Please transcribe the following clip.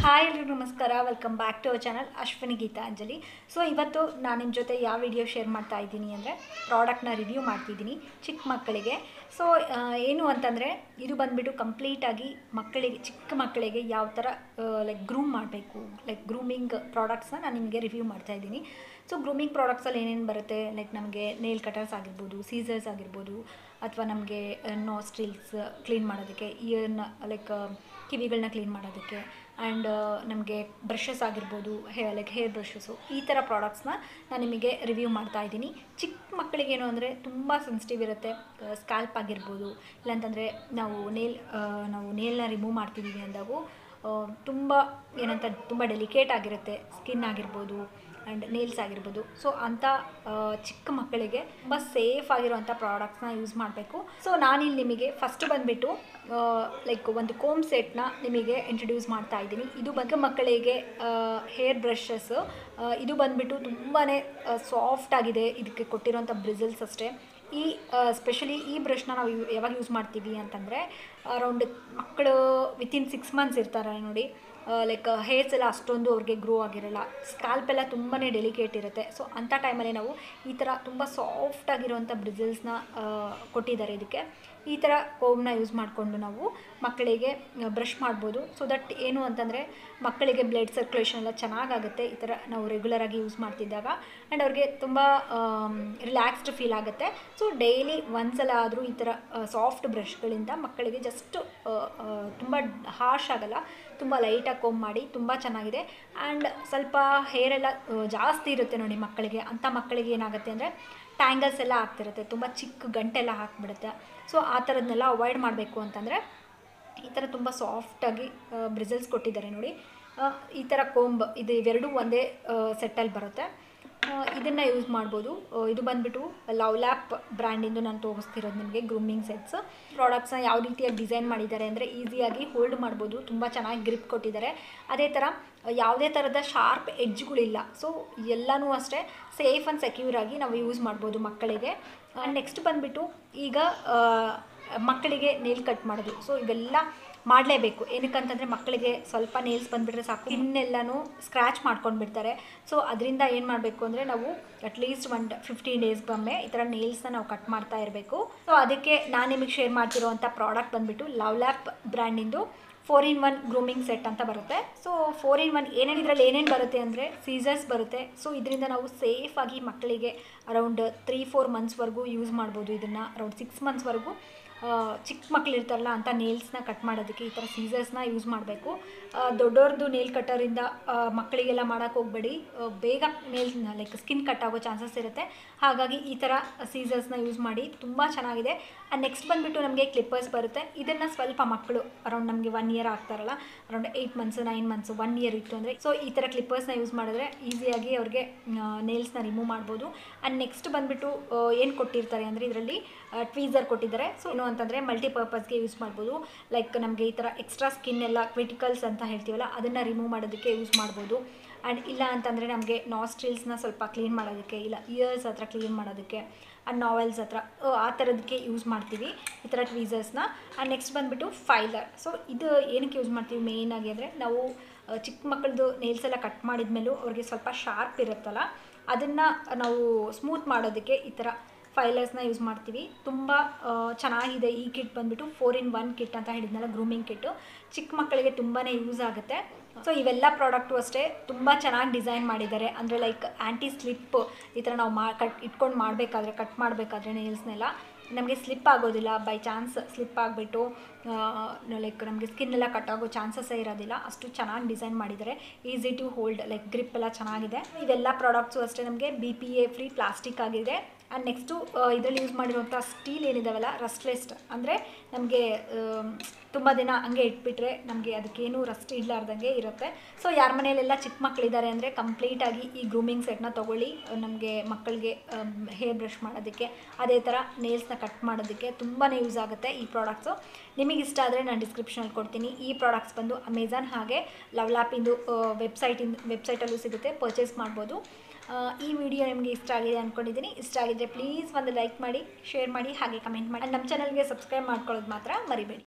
hi ಎಲ್ರಿಗೂ ನಮಸ್ಕಾರ welcome back to our channel Ashwini Geetanjali so ಇವತ್ತು ನಾನು ನಿಮ್ಮ ಜೊತೆ ಯಾವ ವಿಡಿಯೋ ಶೇರ್ ಮಾಡ್ತಾ ಇದ್ದೀನಿ ಅಂದರೆ ಪ್ರಾಡಕ್ಟ್ನ ರಿವ್ಯೂ ಮಾಡ್ತಿದ್ದೀನಿ ಚಿಕ್ಕ ಮಕ್ಕಳಿಗೆ ಸೊ ಏನು ಅಂತಂದರೆ ಇದು ಬಂದುಬಿಟ್ಟು ಕಂಪ್ಲೀಟಾಗಿ ಮಕ್ಕಳಿಗೆ ಚಿಕ್ಕ ಮಕ್ಕಳಿಗೆ ಯಾವ ಥರ ಲೈಕ್ ಗ್ರೂಮ್ ಮಾಡಬೇಕು ಲೈಕ್ ಗ್ರೂಮಿಂಗ್ ಪ್ರಾಡಕ್ಟ್ಸ್ನ ನಾನು ನಿಮಗೆ ರಿವ್ಯೂ ಮಾಡ್ತಾ ಇದ್ದೀನಿ ಸೊ ಗ್ರೂಮಿಂಗ್ ಪ್ರಾಡಕ್ಟ್ಸಲ್ಲಿ ಏನೇನು ಬರುತ್ತೆ ಲೈಕ್ ನಮಗೆ ನೇಲ್ ಕಟರ್ಸ್ ಆಗಿರ್ಬೋದು ಸೀಸರ್ಸ್ ಆಗಿರ್ಬೋದು ಅಥವಾ ನಮಗೆ ನಾಸ್ಟ್ರಿಲ್ಸ್ ಕ್ಲೀನ್ ಮಾಡೋದಕ್ಕೆ ಇಯರ್ನ ಲೈಕ್ ಕಿವಿಗಳನ್ನ ಕ್ಲೀನ್ ಮಾಡೋದಕ್ಕೆ ಆ್ಯಂಡ್ ನಮಗೆ ಬ್ರಷಸ್ ಆಗಿರ್ಬೋದು ಹೇ ಲೈಕ್ ಹೇರ್ ಬ್ರಷಸ್ಸು ಈ ಥರ ಪ್ರಾಡಕ್ಟ್ಸ್ನ ನಾನು ನಿಮಗೆ ರಿವ್ಯೂ ಮಾಡ್ತಾ ಇದ್ದೀನಿ ಚಿಕ್ಕ ಮಕ್ಕಳಿಗೇನು ಅಂದರೆ ತುಂಬ ಸೆನ್ಸಿಟಿವ್ ಇರುತ್ತೆ ಸ್ಕ್ಯಾಲ್ಪ್ ಆಗಿರ್ಬೋದು ಇಲ್ಲಾಂತಂದರೆ ನಾವು ನೇಲ್ ನಾವು ನೇಲ್ನ ರಿಮೂವ್ ಮಾಡ್ತಿದ್ದೀವಿ ಅಂದಾಗೂ ತುಂಬ ಏನಂತ ತುಂಬ ಡೆಲಿಕೇಟ್ ಆಗಿರುತ್ತೆ ಸ್ಕಿನ್ ಆಗಿರ್ಬೋದು ಆ್ಯಂಡ್ ನೇಲ್ಸ್ ಆಗಿರ್ಬೋದು ಸೊ ಅಂಥ ಚಿಕ್ಕ ಮಕ್ಕಳಿಗೆ ತುಂಬ ಸೇಫ್ ಆಗಿರುವಂಥ ಪ್ರಾಡಕ್ಟ್ಸ್ನ ಯೂಸ್ ಮಾಡಬೇಕು ಸೊ ನಾನಿಲ್ಲಿ ನಿಮಗೆ ಫಸ್ಟ್ ಬಂದುಬಿಟ್ಟು ಲೈಕ್ ಒಂದು ಕೋಮ್ ಸೆಟ್ನ ನಿಮಗೆ ಇಂಟ್ರಡ್ಯೂಸ್ ಮಾಡ್ತಾ ಇದ್ದೀನಿ ಇದು ಬಂದು ಮಕ್ಕಳಿಗೆ ಹೇರ್ ಬ್ರಷಸ್ ಇದು ಬಂದುಬಿಟ್ಟು ತುಂಬಾ ಸಾಫ್ಟ್ ಆಗಿದೆ ಇದಕ್ಕೆ ಕೊಟ್ಟಿರೋಂಥ ಬ್ರಿಸಲ್ಸ್ ಅಷ್ಟೇ ಈ ಸ್ಪೆಷಲಿ ಈ ಬ್ರಷ್ನ ನಾವು ಯು- ಯಾವಾಗ ಯೂಸ್ ಮಾಡ್ತೀವಿ ಅಂತಂದರೆ ಅರೌಂಡ್ ಮಕ್ಕಳು ವಿತಿನ್ ಸಿಕ್ಸ್ ಮಂತ್ಸ್ ಇರ್ತಾರೆ ನೋಡಿ ಲೈಕ್ ಹೇರ್ಸ್ ಎಲ್ಲ ಅಷ್ಟೊಂದು ಅವ್ರಿಗೆ ಗ್ರೋ ಆಗಿರಲ್ಲ ಸ್ಕ್ಯಾಲ್ಪ್ ಎಲ್ಲ ತುಂಬಾ ಡೆಲಿಕೇಟ್ ಇರುತ್ತೆ ಸೊ ಅಂಥ ಟೈಮಲ್ಲಿ ನಾವು ಈ ಥರ ತುಂಬ ಸಾಫ್ಟ್ ಆಗಿರುವಂಥ ಬ್ರಿಸಲ್ಸ್ನ ಕೊಟ್ಟಿದ್ದಾರೆ ಇದಕ್ಕೆ ಈ ಥರ ಕೋಮ್ನ ಯೂಸ್ ಮಾಡಿಕೊಂಡು ನಾವು ಮಕ್ಕಳಿಗೆ ಬ್ರಷ್ ಮಾಡ್ಬೋದು ಸೊ ದಟ್ ಏನು ಅಂತಂದರೆ ಮಕ್ಕಳಿಗೆ ಬ್ಲಡ್ ಸರ್ಕ್ಯುಲೇಷನ್ ಎಲ್ಲ ಚೆನ್ನಾಗಾಗುತ್ತೆ ಈ ಥರ ನಾವು ರೆಗ್ಯುಲರಾಗಿ ಯೂಸ್ ಮಾಡ್ತಿದ್ದಾಗ ಆ್ಯಂಡ್ ಅವ್ರಿಗೆ ತುಂಬ ರಿಲ್ಯಾಕ್ಸ್ಡ್ ಫೀಲ್ ಆಗುತ್ತೆ ಸೊ ಡೈಲಿ ಒಂದ್ಸಲ ಆದರೂ ಈ ಥರ ಸಾಫ್ಟ್ ಬ್ರಷ್ಗಳಿಂದ ಮಕ್ಕಳಿಗೆ ಜಸ್ಟ್ ತುಂಬ ಹಾರ್ಶ್ ಆಗಲ್ಲ ತುಂಬ ಲೈಟಾಗಿ ಕೋಮ್ ಮಾಡಿ ತುಂಬ ಚೆನ್ನಾಗಿದೆ ಆ್ಯಂಡ್ ಸ್ವಲ್ಪ ಹೇರೆಲ್ಲ ಜಾಸ್ತಿ ಇರುತ್ತೆ ನೋಡಿ ಮಕ್ಕಳಿಗೆ ಅಂಥ ಮಕ್ಕಳಿಗೆ ಏನಾಗುತ್ತೆ ಅಂದರೆ ಟ್ಯಾಂಗಲ್ಸ್ ಎಲ್ಲ ಆಗ್ತಿರುತ್ತೆ ತುಂಬ ಚಿಕ್ಕ ಗಂಟೆಲ್ಲ ಹಾಕ್ಬಿಡುತ್ತೆ ಸೊ ಆ ಥರದನ್ನೆಲ್ಲ ಅವಾಯ್ಡ್ ಮಾಡಬೇಕು ಅಂತಂದರೆ ಈ ಥರ ತುಂಬ ಸಾಫ್ಟಾಗಿ ಬ್ರಿಸಲ್ಸ್ ಕೊಟ್ಟಿದ್ದಾರೆ ನೋಡಿ ಆ, ಈ ಥರ ಕೋಂಬ್ ಇದು ಇವೆರಡೂ ಒಂದೇ ಸೆಟ್ಟಲ್ಲಿ ಬರುತ್ತೆ ಇದನ್ನು ಯೂಸ್ ಮಾಡ್ಬೋದು ಆ, ಇದು ಬಂದುಬಿಟ್ಟು ಲವ್ ಲ್ಯಾಪ್ ಬ್ರ್ಯಾಂಡಿಂದು ನಾನು ತೋರಿಸ್ತಿರೋದು ನಿಮಗೆ ಗ್ರೂಮಿಂಗ್ ಸೆಟ್ಸ್ ಪ್ರಾಡಕ್ಟ್ಸ್ನ ಯಾವ ರೀತಿಯಾಗಿ ಡಿಸೈನ್ ಮಾಡಿದ್ದಾರೆ ಅಂದರೆ ಈಸಿಯಾಗಿ ಹೋಲ್ಡ್ ಮಾಡ್ಬೋದು ತುಂಬ ಚೆನ್ನಾಗಿ ಗ್ರಿಪ್ ಕೊಟ್ಟಿದ್ದಾರೆ ಅದೇ ಥರ ಯಾವುದೇ ಥರದ ಶಾರ್ಪ್ ಎಡ್ಜ್ಗಳಿಲ್ಲ ಸೊ ಎಲ್ಲನೂ ಅಷ್ಟೇ ಸೇಫ್ ಆ್ಯಂಡ್ ಸೆಕ್ಯೂರ್ ಆಗಿ ನಾವು ಯೂಸ್ ಮಾಡ್ಬೋದು ಮಕ್ಕಳಿಗೆ ಆ್ಯಂಡ್ ನೆಕ್ಸ್ಟ್ ಬಂದುಬಿಟ್ಟು ಈಗ ಆ, ಮಕ್ಕಳಿಗೆ ನೇಲ್ ಕಟ್ ಮಾಡೋದು ಸೊ ಇವೆಲ್ಲ ಮಾಡಲೇಬೇಕು ಏನಕ್ಕಂತಂದರೆ ಮಕ್ಕಳಿಗೆ ಸ್ವಲ್ಪ ನೇಲ್ಸ್ ಬಂದುಬಿಟ್ರೆ ಸಾಕು ಇನ್ನೆಲ್ಲನೂ ಸ್ಕ್ರ್ಯಾಚ್ ಮಾಡ್ಕೊಂಡು ಬಿಡ್ತಾರೆ ಸೊ ಅದರಿಂದ ಏನು ಮಾಡಬೇಕು ಅಂದರೆ ನಾವು ಅಟ್ಲೀಸ್ಟ್ ಒನ್ ಫಿಫ್ಟೀನ್ ಡೇಸ್ಗೊಮ್ಮೆ ಈ ಥರ ನೇಲ್ಸ್ನ ನಾವು ಕಟ್ ಮಾಡ್ತಾ ಇರಬೇಕು ಸೊ ಅದಕ್ಕೆ ನಾನು ನಿಮಗೆ ಶೇರ್ ಮಾಡ್ತಿರೋವಂಥ ಪ್ರಾಡಕ್ಟ್ ಬಂದುಬಿಟ್ಟು ಲವ್ ಲ್ಯಾಪ್ ಬ್ರ್ಯಾಂಡಿಂದು four in one grooming set ಅಂತ ಬರುತ್ತೆ ಸೊ ಫೋರ್ ಇನ್ ಒನ್ ಏನೇನು ಇದರಲ್ಲಿ ಏನೇನು ಬರುತ್ತೆ ಅಂದರೆ ಸೀಸರ್ಸ್ ಬರುತ್ತೆ ಸೊ ಇದರಿಂದ ನಾವು ಸೇಫಾಗಿ ಮಕ್ಕಳಿಗೆ ಅರೌಂಡ್ ತ್ರೀ ಫೋರ್ ಮಂತ್ಸ್ವರೆಗೂ ಯೂಸ್ ಮಾಡ್ಬೋದು ಇದನ್ನು ಅರೌಂಡ್ ಸಿಕ್ಸ್ ಮಂತ್ಸ್ವರೆಗೂ ಚಿಕ್ಕ ಮಕ್ಳು ಇರ್ತಾರಲ್ಲ ಅಂಥ ನೇಲ್ಸ್ನ ಕಟ್ ಮಾಡೋದಕ್ಕೆ ಈ ಥರ ಸೀಸರ್ಸ್ನ ಯೂಸ್ ಮಾಡಬೇಕು ದೊಡ್ಡವ್ರದ್ದು ನೇಲ್ ಕಟ್ಟರಿಂದ ಮಕ್ಕಳಿಗೆಲ್ಲ ಮಾಡೋಕ್ಕೆ ಹೋಗಬೇಡಿ ಬೇಗ ನೇಲ್ಸ್ ಲೈಕ್ ಸ್ಕಿನ್ ಕಟ್ ಆಗೋ ಚಾನ್ಸಸ್ ಇರುತ್ತೆ ಹಾಗಾಗಿ ಈ ಥರ ಸೀಸರ್ಸ್ನ ಯೂಸ್ ಮಾಡಿ ತುಂಬ ಚೆನ್ನಾಗಿದೆ ಆ್ಯಂಡ್ ನೆಕ್ಸ್ಟ್ ಬಂದುಬಿಟ್ಟು ನಮಗೆ ಕ್ಲಿಪ್ಪರ್ಸ್ ಬರುತ್ತೆ ಇದನ್ನು ಸ್ವಲ್ಪ ಮಕ್ಕಳು ಅರೌಂಡ್ ನಮಗೆ ಒನ್ ಇಯರ್ ಆಗ್ತಾರಲ್ಲ around eight months nine months one year ಇತ್ತು ಅಂದರೆ ಸೊ ಈ ಥರ ಕ್ಲಿಪ್ಪರ್ಸ್ನ ಯೂಸ್ ಮಾಡಿದ್ರೆ ಈಸಿಯಾಗಿ ಅವ್ರಿಗೆ ನೇಲ್ಸ್ನ ರಿಮೂವ್ ಮಾಡ್ಬೋದು ಆ್ಯಂಡ್ ನೆಕ್ಸ್ಟ್ ಬಂದುಬಿಟ್ಟು ಏನು ಕೊಟ್ಟಿರ್ತಾರೆ ಅಂದರೆ ಇದರಲ್ಲಿ ಟ್ವೀಸರ್ ಕೊಟ್ಟಿದ್ದಾರೆ ಸೊ ಏನು ಅಂತಂದರೆ ಮಲ್ಟಿಪರ್ಪಸ್ಗೆ ಯೂಸ್ ಮಾಡ್ಬೋದು ಲೈಕ್ ನಮಗೆ ಈ ಥರ ಎಕ್ಸ್ಟ್ರಾ ಸ್ಕಿನ್ ಎಲ್ಲ ಕ್ರಿಟಿಕಲ್ಸ್ ಅಂತ ಹೇಳ್ತೀವಲ್ಲ ಅದನ್ನು ರಿಮೂವ್ ಮಾಡೋದಕ್ಕೆ ಯೂಸ್ ಮಾಡ್ಬೋದು ಆ್ಯಂಡ್ ಇಲ್ಲ ಅಂತಂದರೆ ನಮಗೆ ನಾಸ್ಟ್ರಿಲ್ಸ್ನ ಸ್ವಲ್ಪ ಕ್ಲೀನ್ ಮಾಡೋದಕ್ಕೆ ಇಲ್ಲ ಇಯರ್ಸ್ ಹತ್ರ ಕ್ಲೀನ್ ಮಾಡೋದಕ್ಕೆ ಆ್ಯಂಡ್ ನಾವೆಲ್ಸ್ ಹತ್ರ ಆ, ಆ ಥರದಕ್ಕೆ ಯೂಸ್ ಮಾಡ್ತೀವಿ ಈ ಥರ ಟ್ವೀಸರ್ಸ್ನ ಆ್ಯಂಡ್ ನೆಕ್ಸ್ಟ್ ಬಂದುಬಿಟ್ಟು ಫೈಲರ್ ಸೊ ಇದು ಏನಕ್ಕೆ ಯೂಸ್ ಮಾಡ್ತೀವಿ ಮೇಯ್ನಾಗಿ ಅಂದರೆ ನಾವು ಆ, ಚಿಕ್ಕ ಮಕ್ಕಳದು ನೇಲ್ಸ್ ಎಲ್ಲ ಕಟ್ ಮಾಡಿದ್ಮೇಲೂ ಅವ್ರಿಗೆ ಸ್ವಲ್ಪ ಶಾರ್ಪ್ ಇರುತ್ತಲ್ಲ ಅದನ್ನು ನಾವು ಸ್ಮೂತ್ ಮಾಡೋದಕ್ಕೆ ಈ ಥರ ಫೈಲರ್ಸ್ನ ಯೂಸ್ ಮಾಡ್ತೀವಿ ತುಂಬ ಆ, ಚೆನ್ನಾಗಿದೆ ಈ ಕಿಟ್ ಬಂದುಬಿಟ್ಟು ಫೋರ್ ಇನ್ ಒನ್ ಕಿಟ್ ಅಂತ ಹೇಳಿದ್ನಲ್ಲ ಗ್ರೂಮಿಂಗ್ ಕಿಟ್ಟು ಚಿಕ್ಕ ಮಕ್ಕಳಿಗೆ ತುಂಬಾ ಯೂಸ್ ಆಗುತ್ತೆ ಸೊ ಇವೆಲ್ಲ ಪ್ರಾಡಕ್ಟು ಅಷ್ಟೇ ತುಂಬ ಚೆನ್ನಾಗಿ ಡಿಸೈನ್ ಮಾಡಿದ್ದಾರೆ ಅಂದರೆ ಲೈಕ್ ಆ್ಯಂಟಿ ಸ್ಲಿಪ್ ಈ ಥರ ನಾವು ಮಾ ಕಟ್ ಇಟ್ಕೊಂಡು ಮಾಡಬೇಕಾದ್ರೆ ಕಟ್ ಮಾಡಬೇಕಾದ್ರೆ ನೇಲ್ಸ್ನೆಲ್ಲ ನಮಗೆ ಸ್ಲಿಪ್ ಆಗೋದಿಲ್ಲ ಬೈ ಚಾನ್ಸ್ ಸ್ಲಿಪ್ ಆಗಿಬಿಟ್ಟು ಲೈಕ್ ನಮಗೆ ಸ್ಕಿನ್ ಎಲ್ಲ ಕಟ್ ಆಗೋ ಚಾನ್ಸಸ್ಸೇ ಇರೋದಿಲ್ಲ ಅಷ್ಟು ಚೆನ್ನಾಗಿ ಡಿಸೈನ್ ಮಾಡಿದ್ದಾರೆ easy to hold like grip ಎಲ್ಲ ಚೆನ್ನಾಗಿದೆ ಇವೆಲ್ಲ ಪ್ರಾಡಕ್ಟ್ಸು ಅಷ್ಟೇ ನಮಗೆ B P A free plastic ಆಗಿದೆ ಆ್ಯಂಡ್ ನೆಕ್ಸ್ಟು ಇದರಲ್ಲಿ ಯೂಸ್ ಮಾಡಿರುವಂಥ ಸ್ಟೀಲ್ ಏನಿದಾವಲ್ಲ ರಸ್ಟ್ಲೆಸ್ಟ್ ಅಂದರೆ ನಮಗೆ ತುಂಬ ದಿನ ಹಂಗೆ ಇಟ್ಬಿಟ್ರೆ ನಮಗೆ ಅದಕ್ಕೇನು ರಸ್ಟ್ ಇಲ್ಲಾರ್ದಂಗೆ ಇರುತ್ತೆ ಸೊ ಯಾರ ಮನೆಯಲ್ಲೆಲ್ಲ ಚಿಕ್ಕ ಮಕ್ಕಳಿದ್ದಾರೆ ಅಂದರೆ ಕಂಪ್ಲೀಟಾಗಿ ಈ ಗ್ರೂಮಿಂಗ್ ಸೆಟ್ನ ತೊಗೊಳ್ಳಿ ನಮಗೆ ಮಕ್ಕಳಿಗೆ ಹೇರ್ ಬ್ರಷ್ ಮಾಡೋದಕ್ಕೆ ಅದೇ ಥರ ನೇಲ್ಸ್ನ ಕಟ್ ಮಾಡೋದಕ್ಕೆ ತುಂಬಾ ಯೂಸ್ ಆಗುತ್ತೆ ಈ ಪ್ರಾಡಕ್ಟ್ಸು ನಿಮಗೆ ಇಷ್ಟ ಆದರೆ ನಾನು ಡಿಸ್ಕ್ರಿಪ್ಷನಲ್ಲಿ ಕೊಡ್ತೀನಿ ಈ ಪ್ರಾಡಕ್ಟ್ಸ್ ಬಂದು ಅಮೆಝಾನ್ ಹಾಗೆ ಲವ್ ಲ್ಯಾಪಿಂದು ವೆಬ್ಸೈಟಿಂದ ವೆಬ್ಸೈಟಲ್ಲೂ ಸಿಗುತ್ತೆ ಪರ್ಚೇಸ್ ಮಾಡ್ಬೋದು ಆ, ಈ ವಿಡಿಯೋ ನಿಮಗೆ ಇಷ್ಟ ಆಗಿದೆ ಅಂದ್ಕೊಂಡಿದ್ದೀನಿ ಇಷ್ಟ ಆಗಿದ್ರೆ ಪ್ಲೀಸ್ ಒಂದು ಲೈಕ್ ಮಾಡಿ ಶೇರ್ ಮಾಡಿ ಹಾಗೆ ಕಮೆಂಟ್ ಮಾಡಿ ನಮ್ಮ ಚಾನಲ್ಗೆ ಸಬ್ಸ್ಕ್ರೈಬ್ ಮಾಡ್ಕೊಳ್ಳೋದು ಮಾತ್ರ ಮರಿಬೇಡಿ